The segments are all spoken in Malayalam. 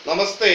നമസ്തേ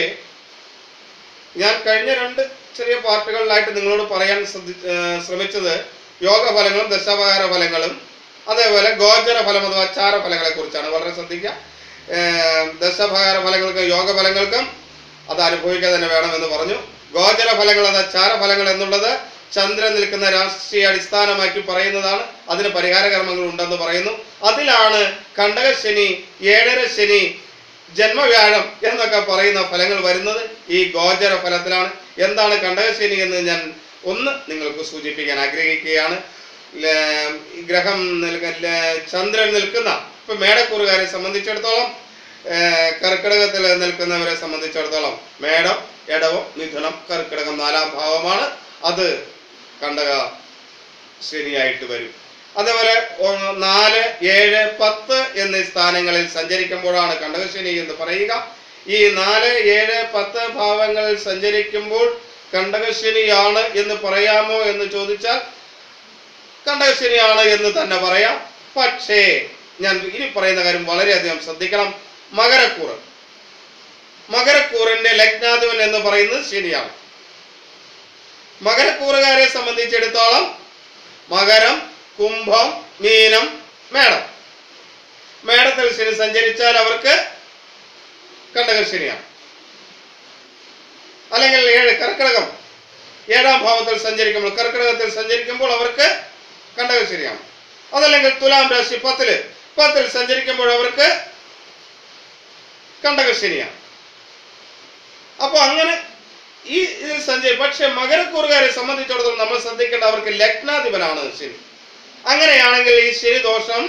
ഞാൻ കഴിഞ്ഞ രണ്ട് ചെറിയ പാർട്ടുകളിലായിട്ട് നിങ്ങളോട് പറയാൻ ശ്രദ്ധി ഏർ ശ്രമിച്ചത് യോഗഫലങ്ങളും ദശാവഹാര ഫലങ്ങളും അതേപോലെ ഗോചര ഫലം അഥവാ ചാര ഫലങ്ങളെ കുറിച്ചാണ് വളരെ ശ്രദ്ധിക്കുക ഏർ ദശാവഹാര ഫലങ്ങൾക്കും യോഗഫലങ്ങൾക്കും അത് അനുഭവിക്കുക തന്നെ വേണമെന്ന് പറഞ്ഞു ഗോചര ഫലങ്ങൾ എന്ന ചാരഫലങ്ങൾ എന്നുള്ളത് ചന്ദ്രൻ നിൽക്കുന്ന രാഷ്ട്രീയ അടിസ്ഥാനമാക്കി പറയുന്നതാണ് അതിന് പരിഹാര കർമ്മങ്ങൾ ഉണ്ടെന്ന് പറയുന്നു അതിലാണ് കണ്ടകശനി ഏഴര ശനി ജന്മവ്യാഴം എന്നൊക്കെ പറയുന്ന ഫലങ്ങൾ വരുന്നത് ഈ ഗോചര ഫലത്തിലാണ് എന്താണ് കണ്ടകശനി എന്ന് ഞാൻ ഒന്ന് നിങ്ങൾക്ക് സൂചിപ്പിക്കാൻ ആഗ്രഹിക്കുകയാണ് ല- ഈ ഗ്രഹം നിൽക്ക ല- ചന്ദ്രൻ നിൽക്കുന്ന ഇപ്പൊ മേടക്കൂറുകാരെ സംബന്ധിച്ചിടത്തോളം ഏർ കർക്കിടകത്തിൽ നിൽക്കുന്നവരെ സംബന്ധിച്ചിടത്തോളം മേടം ഇടവം മിഥുനം കർക്കിടകം നാലാം ഭാവമാണ് അത് കണ്ടക ശനിയായിട്ട് വരും അതേപോലെ ഒ- നാല് ഏഴ് പത്ത് എന്നീ സ്ഥാനങ്ങളിൽ സഞ്ചരിക്കുമ്പോഴാണ് കണ്ടകശനി എന്ന് പറയുക ഈ നാല് ഏഴ് പത്ത് ഭാവങ്ങളിൽ സഞ്ചരിക്കുമ്പോൾ കണ്ടകശനിയാണ് എന്ന് പറയാമോ എന്ന് ചോദിച്ചാൽ കണ്ടകശനിയാണ് എന്ന് തന്നെ പറയാം പക്ഷേ ഞാൻ ഇനി പറയുന്ന കാര്യം വളരെയധികം ശ്രദ്ധിക്കണം മകരക്കൂറ് മകരക്കൂറിന്റെ ലഗ്നാധിപൻ എന്ന് പറയുന്നത് ശനിയാണ് മകരക്കൂറുകാരെ സംബന്ധിച്ചിടത്തോളം മകരം കുംഭം മീനം മേടം മേടത്തിൽ ശനി സഞ്ചരിച്ചാൽ അവർക്ക് കണ്ടകശനിയാണ് അല്ലെങ്കിൽ ഏഴ് കർക്കിടകം ഏഴാം ഭാവത്തിൽ സഞ്ചരിക്കുമ്പോൾ കർക്കിടകത്തിൽ സഞ്ചരിക്കുമ്പോൾ അവർക്ക് കണ്ടകശനിയാണ് അതല്ലെങ്കിൽ തുലാം രാശി പത്തില് പത്തിൽ സഞ്ചരിക്കുമ്പോൾ അവർക്ക് കണ്ടകശനിയാണ് അപ്പൊ അങ്ങനെ ഈ ഇതിൽ സഞ്ചരി പക്ഷെ മകരക്കൂറുകാരെ സംബന്ധിച്ചിടത്തോളം നമ്മൾ ശ്രദ്ധിക്കേണ്ട അവർക്ക് ലഗ്നാധിപനാണ് ശനി അങ്ങനെയാണെങ്കിൽ ഈ ശനി ദോഷം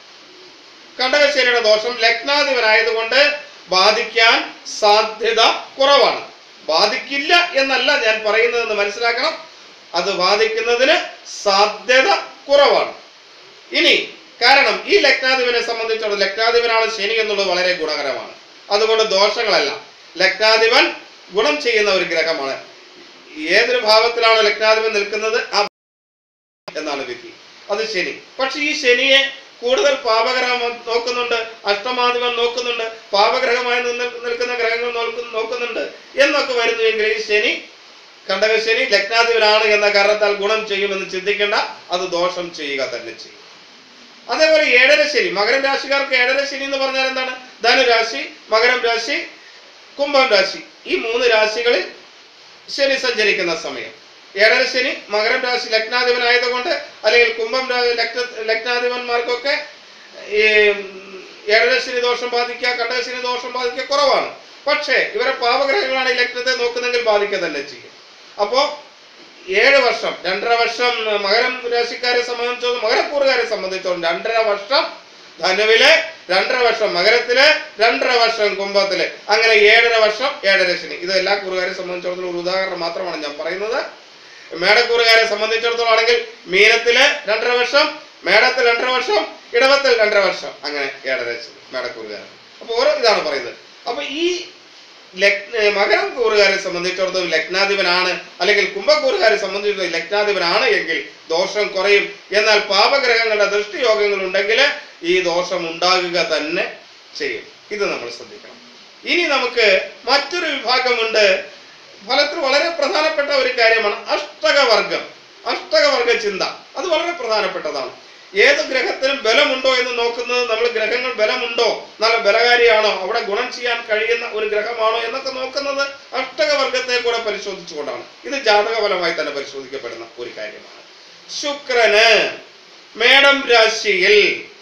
കണ്ടകശനിയുടെ ദോഷം ലഗ്നാധിപനായതുകൊണ്ട് ബാധിക്കാൻ സാധ്യത കുറവാണ് ബാധിക്കില്ല എന്നല്ല ഞാൻ പറയുന്നതെന്ന് മനസ്സിലാക്കണം അത് ബാധിക്കുന്നതിന് സാധ്യത കുറവാണ് ഇനി കാരണം ഈ ലഗ്നാധിപനെ സംബന്ധിച്ചിടത്തോളം ലഗ്നാധിപനാണ് ശനി എന്നുള്ളത് വളരെ ഗുണകരമാണ് അതുകൊണ്ട് ദോഷങ്ങളല്ല ലഗ്നാധിപൻ ഗുണം ചെയ്യുന്ന ഒരു ഗ്രഹമാണ് ഏതൊരു ഭാവത്തിലാണ് ലഗ്നാധിപൻ നിൽക്കുന്നത് ആ എന്നാണ് വിധി അത് ശനി പക്ഷെ ഈ ശനിയെ കൂടുതൽ പാപഗ്രഹം നോക്കുന്നുണ്ട് അഷ്ടമാധിപൻ നോക്കുന്നുണ്ട് പാപഗ്രഹമായി നിന്ന് നിൽക്കുന്ന ഗ്രഹങ്ങൾ നോക്കു- നോക്കുന്നുണ്ട് എന്നൊക്കെ വരുന്നുവെങ്കിൽ ഈ ശനി കണ്ടകശനി ലഗ്നാധിപനാണ് എന്ന കാരണത്താൽ ഗുണം ചെയ്യുമെന്ന് ചിന്തിക്കേണ്ട അത് ദോഷം ചെയ്യുക തന്നെ ചെയ്യും അതേപോലെ ഏഴര ശനി മകരം രാശിക്കാർക്ക് ഏഴര ശനി എന്ന് പറഞ്ഞാൽ എന്താണ് ധനുരാശി മകരം രാശി കുംഭം രാശി ഈ മൂന്ന് രാശികളിൽ ശനി സഞ്ചരിക്കുന്ന സമയം ഏഴര ശനി മകരം രാശി ലഗ്നാധിപനായതുകൊണ്ട് അല്ലെങ്കിൽ കുംഭം രാ- ലഗ്ന ലഗ്നാധിപന്മാർക്കൊക്കെ ഈ ഏഴര ശനി ദോഷം ബാധിക്കുക കണ്ടകശനി ദോഷം ബാധിക്കുക കുറവാണ് പക്ഷേ ഇവരെ പാപഗ്രഹങ്ങളാണ് ഈ ലഗ്നത്തെ നോക്കുന്നെങ്കിൽ ബാധിക്കുക തന്നെ ചെയ്യും അപ്പോ ഏഴ് വർഷം രണ്ടര വർഷം മകരം രാശിക്കാരെ സംബന്ധിച്ചോളം മകരക്കൂറുകാരെ സംബന്ധിച്ചോളം രണ്ടര വർഷം ധനുവില് രണ്ടര വർഷം മകരത്തില് രണ്ടര വർഷം കുംഭത്തില് അങ്ങനെ ഏഴര വർഷം ഏഴര ശനി ഇത് എല്ലാ കൂറുകാരെ സംബന്ധിച്ചിടത്തോളം ഒരു ഉദാഹരണം മാത്രമാണ് ഞാൻ പറയുന്നത് മേടക്കൂറുകാരെ സംബന്ധിച്ചിടത്തോളം ആണെങ്കിൽ മീനത്തില് രണ്ടര വർഷം മേടത്തിൽ രണ്ടര വർഷം ഇടവത്തിൽ രണ്ടര വർഷം അങ്ങനെ ഏഴര ശനി മേടക്കൂറുകാരൻ അപ്പൊ ഓരോ ഇതാണ് പറയുന്നത് അപ്പൊ ഈ ലഗ്ന മകരം കൂറുകാരെ സംബന്ധിച്ചിടത്തോളം ലഗ്നാധിപനാണ് അല്ലെങ്കിൽ കുംഭക്കൂറുകാരെ സംബന്ധിച്ചിടത്തോളം ലഗ്നാധിപനാണ് എങ്കിൽ ദോഷം കുറയും എന്നാൽ പാപഗ്രഹങ്ങളുടെ ദൃഷ്ടിയോഗങ്ങൾ ഉണ്ടെങ്കിൽ ഈ ദോഷം ഉണ്ടാകുക തന്നെ ചെയ്യും ഇത് നമ്മൾ ശ്രദ്ധിക്കണം ഇനി നമുക്ക് മറ്റൊരു വിഭാഗമുണ്ട് ഫലത്തിൽ വളരെ പ്രധാനപ്പെട്ട ഒരു കാര്യമാണ് അഷ്ടകവർഗം അഷ്ടകവർഗ ചിന്ത അത് വളരെ പ്രധാനപ്പെട്ടതാണ് ഏത് ഗ്രഹത്തിനും ബലമുണ്ടോ എന്ന് നോക്കുന്നത് നമ്മൾ ഗ്രഹങ്ങൾ ബലമുണ്ടോ നല്ല ബലകാരിയാണോ അവിടെ ഗുണം ചെയ്യാൻ കഴിയുന്ന ഒരു ഗ്രഹമാണോ എന്നൊക്കെ നോക്കുന്നത് അഷ്ടകവർഗത്തെ കൂടെ പരിശോധിച്ചുകൊണ്ടാണ് ഇത് ജാതകഫലമായി തന്നെ പരിശോധിക്കപ്പെടുന്ന ഒരു കാര്യമാണ് ശുക്രന് മേടം രാശിയിൽ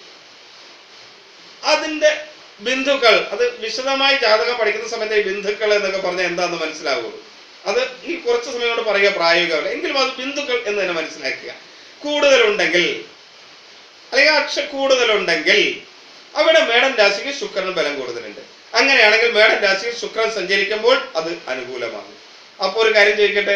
അതിന്റെ ബിന്ദുക്കൾ അത് വിശദമായി ജാതകം പഠിക്കുന്ന സമയത്ത് ഈ ബിന്ദുക്കൾ എന്നൊക്കെ പറഞ്ഞാൽ എന്താന്ന് മനസ്സിലാവുള്ളൂ അത് ഈ കുറച്ച് സമയം കൊണ്ട് പറയുക പ്രായോഗികമല്ല എങ്കിലും അത് ബിന്ദുക്കൾ എന്ന് തന്നെ മനസ്സിലാക്കുക കൂടുതലുണ്ടെങ്കിൽ അല്ലെങ്കിൽ അക്ഷ കൂടുതലുണ്ടെങ്കിൽ അവിടെ മേടം രാശിക്ക് ശുക്രന് ബലം കൂടുതലുണ്ട് അങ്ങനെയാണെങ്കിൽ മേടം രാശിയിൽ ശുക്രൻ സഞ്ചരിക്കുമ്പോൾ അത് അനുകൂലമാകും അപ്പൊ ഒരു കാര്യം ചോദിക്കട്ടെ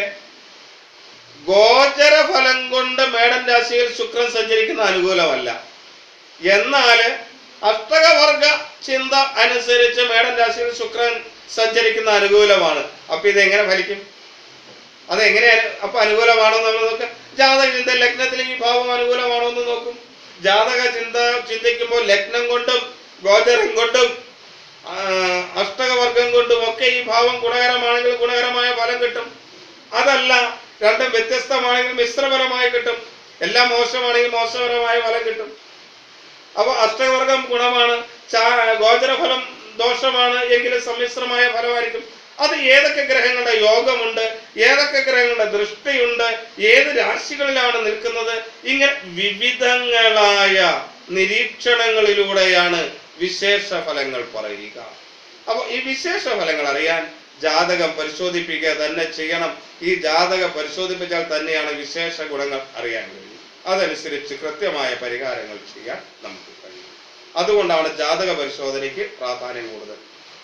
ഗോചര ഫലം കൊണ്ട് മേടം രാശിയിൽ ശുക്രൻ സഞ്ചരിക്കുന്ന അനുകൂലമല്ല എന്നാല് അഷ്ടകവർഗ ചിന്ത അനുസരിച്ച് മേടം രാശിയിൽ ശുക്രൻ സഞ്ചരിക്കുന്ന അനുകൂലമാണ് അപ്പൊ ഇത് എങ്ങനെ ഫലിക്കും അത് എങ്ങനെ അനു- അപ്പൊ അനുകൂലമാണോ നമ്മൾ നോക്കാം ജാതക ചിന്ത ലഗ്നത്തിൽ ഈ ഭാവം അനുകൂലമാണോ എന്ന് നോക്കും ജാതക ചിന്ത ചിന്തിക്കുമ്പോൾ ലഗ്നം കൊണ്ടും ഗോചരം കൊണ്ടും ആ, അഷ്ടകവർഗം കൊണ്ടും ഒക്കെ ഈ ഭാവം ഗുണകരമാണെങ്കിൽ ഗുണകരമായ ഫലം കിട്ടും അതല്ല രണ്ടും വ്യത്യസ്തമാണെങ്കിൽ മിശ്രഫലമായി കിട്ടും എല്ലാം മോശമാണെങ്കിൽ മോശപരമായ ഫലം കിട്ടും അപ്പൊ അഷ്ടവർഗം ഗുണമാണ് ചാ- ഗോചരഫലം ദോഷമാണ് എങ്കിലും സമ്മിശ്രമായ ഫലമായിരിക്കും അത് ഏതൊക്കെ ഗ്രഹങ്ങളുടെ യോഗമുണ്ട് ഏതൊക്കെ ഗ്രഹങ്ങളുടെ ദൃഷ്ടിയുണ്ട് ഏത് രാശികളിലാണ് നിൽക്കുന്നത് ഇങ്ങനെ വിവിധങ്ങളായ നിരീക്ഷണങ്ങളിലൂടെയാണ് വിശേഷ ഫലങ്ങൾ പറയുക അപ്പൊ ഈ വിശേഷ ഫലങ്ങൾ അറിയാൻ ജാതകം പരിശോധിപ്പിക്കുക തന്നെ ചെയ്യണം ഈ ജാതകം പരിശോധിപ്പിച്ചാൽ തന്നെയാണ് വിശേഷ ഗുണങ്ങൾ അറിയാൻ കഴിയും അതനുസരിച്ച് കൃത്യമായ പരിഹാരങ്ങൾ ചെയ്യാൻ നമുക്ക് കഴിയും അതുകൊണ്ടാണ് ജാതക പരിശോധനയ്ക്ക് പ്രാധാന്യം കൂടുതൽ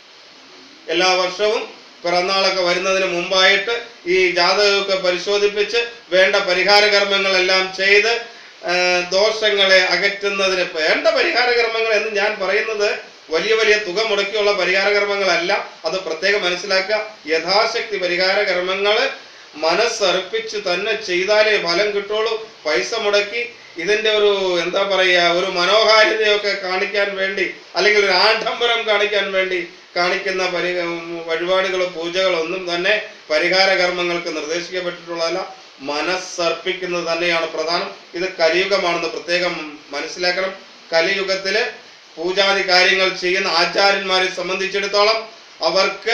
എല്ലാ വർഷവും പിറന്നാളൊക്കെ വരുന്നതിന് മുമ്പായിട്ട് ഈ ജാതകമൊക്കെ പരിശോധിപ്പിച്ച് വേണ്ട പരിഹാര കർമ്മങ്ങളെല്ലാം ചെയ്ത് ആ, ദോഷങ്ങളെ അകറ്റുന്നതിന് വേണ്ട പരിഹാര കർമ്മങ്ങൾ എന്ന് ഞാൻ പറയുന്നത് വലിയ വലിയ തുക മുടക്കിയുള്ള പരിഹാര കർമ്മങ്ങളല്ല അത് പ്രത്യേകം മനസ്സിലാക്കുക യഥാശക്തി പരിഹാര കർമ്മങ്ങൾ മനസ്സർപ്പിച്ച് തന്നെ ചെയ്താലേ ഫലം കിട്ടുള്ളൂ പൈസ മുടക്കി ഇതിന്റെ ഒരു എന്താ പറയുക ഒരു മനോഹാരിതയൊക്കെ കാണിക്കാൻ വേണ്ടി അല്ലെങ്കിൽ ഒരു ആഡംബരം കാണിക്കാൻ വേണ്ടി കാണിക്കുന്ന പരി വഴിപാടുകളോ പൂജകളോ ഒന്നും തന്നെ പരിഹാര കർമ്മങ്ങൾക്ക് നിർദ്ദേശിക്കപ്പെട്ടിട്ടുള്ളതല്ല മനസ്സർപ്പിക്കുന്നത് തന്നെയാണ് പ്രധാനം ഇത് കലിയുഗമാണെന്ന് പ്രത്യേകം മനസ്സിലാക്കണം കലിയുഗത്തില് പൂജാതി കാര്യങ്ങൾ ചെയ്യുന്ന ആചാര്യന്മാരെ സംബന്ധിച്ചിടത്തോളം അവർക്ക്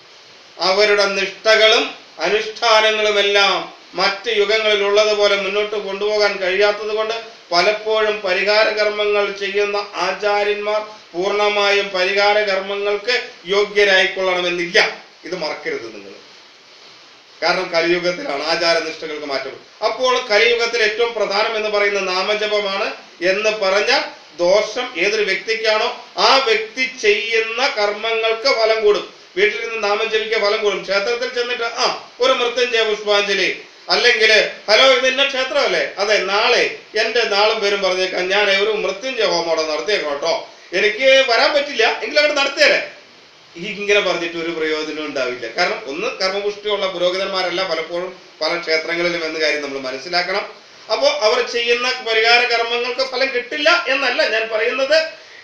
അവരുടെ നിഷ്ഠകളും അനുഷ്ഠാനങ്ങളുമെല്ലാം മറ്റ് യുഗങ്ങളിൽ ഉള്ളതുപോലെ മുന്നോട്ട് കൊണ്ടുപോകാൻ കഴിയാത്തത് കൊണ്ട് പലപ്പോഴും പരിഹാര കർമ്മങ്ങൾ ചെയ്യുന്ന ആചാര്യന്മാർ പൂർണ്ണമായും പരിഹാര കർമ്മങ്ങൾക്ക് യോഗ്യരായിക്കൊള്ളണമെന്നില്ല ഇത് മറക്കരുത് നിങ്ങൾ കാരണം കലിയുഗത്തിലാണ് ആചാരനിഷ്ഠകൾക്ക് മാറ്റം അപ്പോൾ കലിയുഗത്തിൽ ഏറ്റവും പ്രധാനം എന്ന് പറയുന്ന നാമജപമാണ് എന്ന് പറഞ്ഞാൽ ദോഷം ഏതൊരു വ്യക്തിക്കാണോ ആ വ്യക്തി ചെയ്യുന്ന കർമ്മങ്ങൾക്ക് ഫലം കൂടും വീട്ടിൽ നിന്ന് നാമം ജപിക്കുക ഫലം കൂടും ക്ഷേത്രത്തിൽ ചെന്നിട്ട് ആ ഒരു മൃത്യുഞ്ജയ പുഷ്പാഞ്ജലി അല്ലെങ്കിൽ ഹലോ ഇത് ഇന്ന ക്ഷേത്രമല്ലേ അതെ നാളെ എന്റെ നാളും പേരും പറഞ്ഞേക്കാം ഞാൻ ഒരു മൃത്യുഞ്ജയ ഹോമം അവിടെ നടത്തിയേക്കാം കേട്ടോ എനിക്ക് വരാൻ പറ്റില്ല എങ്കിലും അവിടെ നടത്തിയേരെ ഇങ്ങനെ പറഞ്ഞിട്ട് ഒരു പ്രയോജനം ഉണ്ടാവില്ല കാരണം ഒന്ന് കർമ്മപുഷ്ടിയുള്ള പുരോഹിതന്മാരല്ല പലപ്പോഴും പല ക്ഷേത്രങ്ങളിലും എന്ന കാര്യം നമ്മൾ മനസ്സിലാക്കണം അപ്പോൾ അവർ ചെയ്യുന്ന പരിഹാര കർമ്മങ്ങൾക്ക് ഫലം കിട്ടില്ല എന്നല്ല ഞാൻ പറയുന്നത്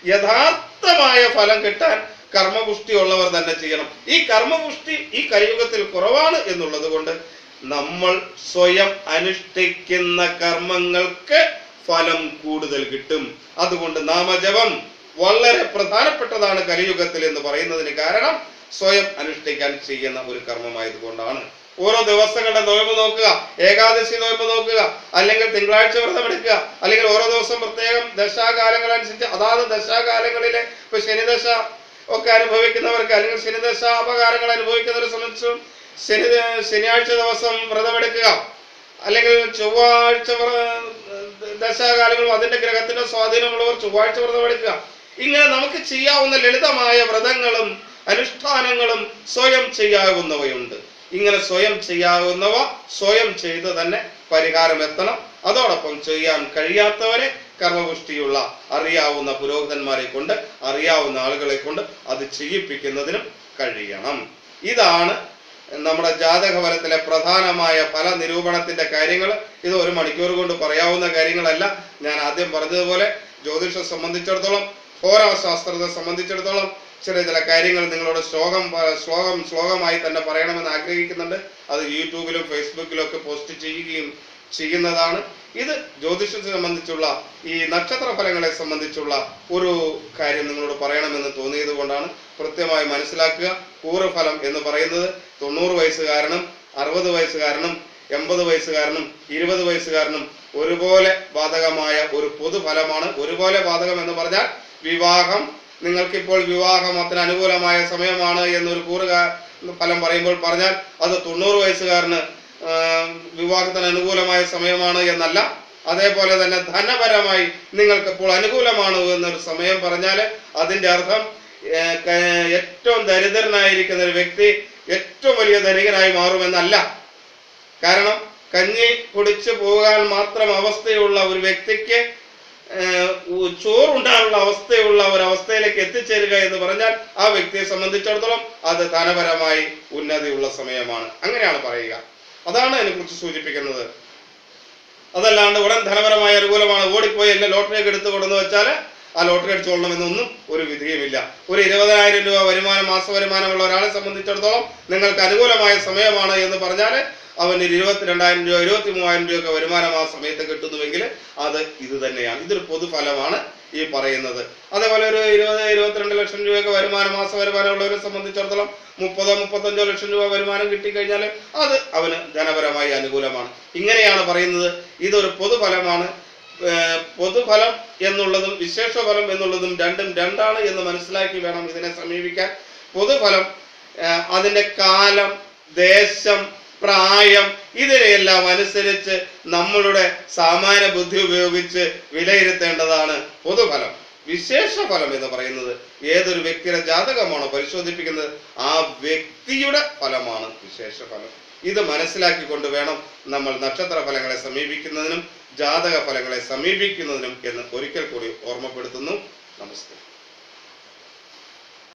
യഥാർത്ഥമായ ഫലം കിട്ടാൻ കർമ്മപുഷ്ടിയുള്ളവർ തന്നെ ചെയ്യണം ഈ കർമ്മപുഷ്ടി ഈ കലിയുഗത്തിൽ കുറവാണ് എന്നുള്ളത് കൊണ്ട് നമ്മൾ സ്വയം അനുഷ്ഠിക്കുന്ന കർമ്മങ്ങൾക്ക് ഫലം കൂടുതൽ കിട്ടും അതുകൊണ്ട് നാമജപം വളരെ പ്രധാനപ്പെട്ടതാണ് കലിയുഗത്തിൽ എന്ന് പറയുന്നതിന് കാരണം സ്വയം അനുഷ്ഠിക്കാൻ ചെയ്യുന്ന ഒരു കർമ്മമായതുകൊണ്ടാണ് ഓരോ ദിവസങ്ങളുടെ നോയമ്പ് നോക്കുക ഏകാദശി നോയമ്പ് നോക്കുക അല്ലെങ്കിൽ തിങ്കളാഴ്ച വ്രതം എടുക്കുക അല്ലെങ്കിൽ ഓരോ ദിവസം പ്രത്യേകം ദശാകാലങ്ങൾ അനുസരിച്ച് അതാത് ദശാകാലങ്ങളിലെ ഇപ്പൊ ശനിദശ ഒക്കെ അനുഭവിക്കുന്നവർക്ക് അല്ലെങ്കിൽ ശനിദശ അപകാരങ്ങൾ അനുഭവിക്കുന്നവരെ സംബന്ധിച്ചും ശനി ശനിയാഴ്ച ദിവസം വ്രതമെടുക്കുക അല്ലെങ്കിൽ ചൊവ്വാഴ്ച വ്ര- ദശാകാലങ്ങളും അതിന്റെ ഗ്രഹത്തിന്റെ സ്വാധീനമുള്ളവർ ചൊവ്വാഴ്ച വ്രതം എടുക്കുക ഇങ്ങനെ നമുക്ക് ചെയ്യാവുന്ന ലളിതമായ വ്രതങ്ങളും അനുഷ്ഠാനങ്ങളും സ്വയം ചെയ്യാവുന്നവയുണ്ട് ഇങ്ങനെ സ്വയം ചെയ്യാവുന്നവ സ്വയം ചെയ്ത് തന്നെ പരിഹാരം എത്തണം അതോടൊപ്പം ചെയ്യാൻ കഴിയാത്തവരെ കർമ്മപുഷ്ടിയുള്ള അറിയാവുന്ന പുരോഹിതന്മാരെ കൊണ്ട് അറിയാവുന്ന ആളുകളെ കൊണ്ട് അത് ചെയ്യിപ്പിക്കുന്നതിനും കഴിയണം ഇതാണ് നമ്മുടെ ജാതക ഫലത്തിലെ പ്രധാനമായ ഫല നിരൂപണത്തിന്റെ കാര്യങ്ങൾ ഇത് ഒരു മണിക്കൂർ കൊണ്ട് പറയാവുന്ന കാര്യങ്ങളല്ല ഞാൻ ആദ്യം പറഞ്ഞതുപോലെ ജ്യോതിഷം സംബന്ധിച്ചിടത്തോളം ഹോരാശാസ്ത്രത്തെ സംബന്ധിച്ചിടത്തോളം ചില ചില കാര്യങ്ങൾ നിങ്ങളോട് ശ്ലോകം പ- ശ്ലോകം ശ്ലോകമായി തന്നെ പറയണമെന്ന് ആഗ്രഹിക്കുന്നുണ്ട് അത് യൂട്യൂബിലും ഫേസ്ബുക്കിലും ഒക്കെ പോസ്റ്റ് ചെയ്യുകയും ചെയ്യുന്നതാണ് ഇത് ജ്യോതിഷത്തെ സംബന്ധിച്ചുള്ള ഈ നക്ഷത്ര ഫലങ്ങളെ സംബന്ധിച്ചുള്ള ഒരു കാര്യം നിങ്ങളോട് പറയണമെന്ന് തോന്നിയത് കൊണ്ടാണ് കൃത്യമായി മനസ്സിലാക്കുക കൂറുഫലം എന്ന് പറയുന്നത് തൊണ്ണൂറ് വയസ്സുകാരനും അറുപത് വയസ്സുകാരനും എൺപത് വയസ്സുകാരനും ഇരുപത് വയസ്സുകാരനും ഒരുപോലെ ബാധകമായ ഒരു പൊതുഫലമാണ് ഒരുപോലെ ബാധകം എന്ന് പറഞ്ഞാൽ വിവാഹം നിങ്ങൾക്കിപ്പോൾ വിവാഹത്തിന് അനുകൂലമായ സമയമാണ് എന്നൊരു കൂറുക ഫലം പറയുമ്പോൾ പറഞ്ഞാൽ അത് തൊണ്ണൂറ് വയസ്സുകാരന് ആ, വിവാഹത്തിന് അനുകൂലമായ സമയമാണ് എന്നല്ല അതേപോലെ തന്നെ ധനപരമായി നിങ്ങൾക്ക് ഇപ്പോൾ അനുകൂലമാണ് എന്നൊരു സമയം പറഞ്ഞാൽ അതിന്റെ അർത്ഥം ഏ, ക- ഏറ്റവും ദരിദ്രനായിരിക്കുന്ന ഒരു വ്യക്തി ഏറ്റവും വലിയ ധനികനായി മാറുമെന്നല്ല കാരണം കഞ്ഞി കുടിച്ചു പോകാൻ മാത്രം അവസ്ഥയുള്ള ഒരു വ്യക്തിക്ക് ഏഹ്, ഉ- ചോറുണ്ടാകാനുള്ള അവസ്ഥയുള്ള ഒരു അവസ്ഥയിലേക്ക് എത്തിച്ചേരുക എന്ന് പറഞ്ഞാൽ ആ വ്യക്തിയെ സംബന്ധിച്ചിടത്തോളം അത് ധനപരമായി ഉന്നതിയുള്ള സമയമാണ് അങ്ങനെയാണ് പറയുക അതാണ് അതിനെക്കുറിച്ച് സൂചിപ്പിക്കുന്നത് അതല്ലാണ്ട് ഉടൻ ധനപരമായ അനുകൂലമാണ് ഓടിപ്പോയി എല്ലാം ലോട്ടറിയൊക്കെ എടുത്തു കൊടുന്ന് വെച്ചാൽ ആ ലോട്ടറി അടിച്ചോളണം എന്നൊന്നും ഒരു വിധിയുമില്ല ഒരു ഇരുപതിനായിരം രൂപ വരുമാനം മാസ വരുമാനമുള്ള ഒരാളെ സംബന്ധിച്ചിടത്തോളം നിങ്ങൾക്ക് അനുകൂലമായ സമയമാണ് എന്ന് പറഞ്ഞാൽ അവന് ഇരുപത്തിരണ്ടായിരം രൂപ ഇരുപത്തി മൂവായിരം രൂപ ഒക്കെ വരുമാനം ആ സമയത്ത് കിട്ടുന്നുവെങ്കിൽ അത് ഇത് തന്നെയാണ് ഇതൊരു പൊതുഫലമാണ് ഈ പറയുന്നത് അതേപോലെ ഒരു ഇരുപത് ഇരുപത്തിരണ്ട് ലക്ഷം രൂപയൊക്കെ വരുമാനം മാസ വരുമാനമുള്ളവരെ സംബന്ധിച്ചിടത്തോളം മുപ്പതോ മുപ്പത്തഞ്ചോ ലക്ഷം രൂപ വരുമാനം കിട്ടിക്കഴിഞ്ഞാൽ അത് അവന് ധനപരമായി അനുകൂലമാണ് ഇങ്ങനെയാണ് പറയുന്നത് ഇതൊരു പൊതുഫലമാണ് ഏർ പൊതുഫലം എന്നുള്ളതും വിശേഷ ഫലം എന്നുള്ളതും രണ്ടും രണ്ടാണ് എന്ന് മനസ്സിലാക്കി വേണം ഇതിനെ സമീപിക്കാൻ പൊതുഫലം ഏർ അതിന്റെ കാലം ദേശം പ്രായം ഇതിനെയെല്ലാം അനുസരിച്ച് നമ്മളുടെ സാമാന്യ ബുദ്ധി ഉപയോഗിച്ച് വിലയിരുത്തേണ്ടതാണ് പൊതുഫലം വിശേഷ ഫലം എന്ന് പറയുന്നത് ഏതൊരു വ്യക്തിയുടെ ജാതകമാണോ പരിശോധിപ്പിക്കുന്നത് ആ വ്യക്തിയുടെ ഫലമാണ് വിശേഷ ഫലം ഇത് മനസ്സിലാക്കിക്കൊണ്ട് വേണം നമ്മൾ നക്ഷത്ര ഫലങ്ങളെ സമീപിക്കുന്നതിനും ജാതക ഫലങ്ങളെ സമീപിക്കുന്നതിനും എന്ന് ഒരിക്കൽ കൂടി ഓർമ്മപ്പെടുത്തുന്നു നമസ്തേ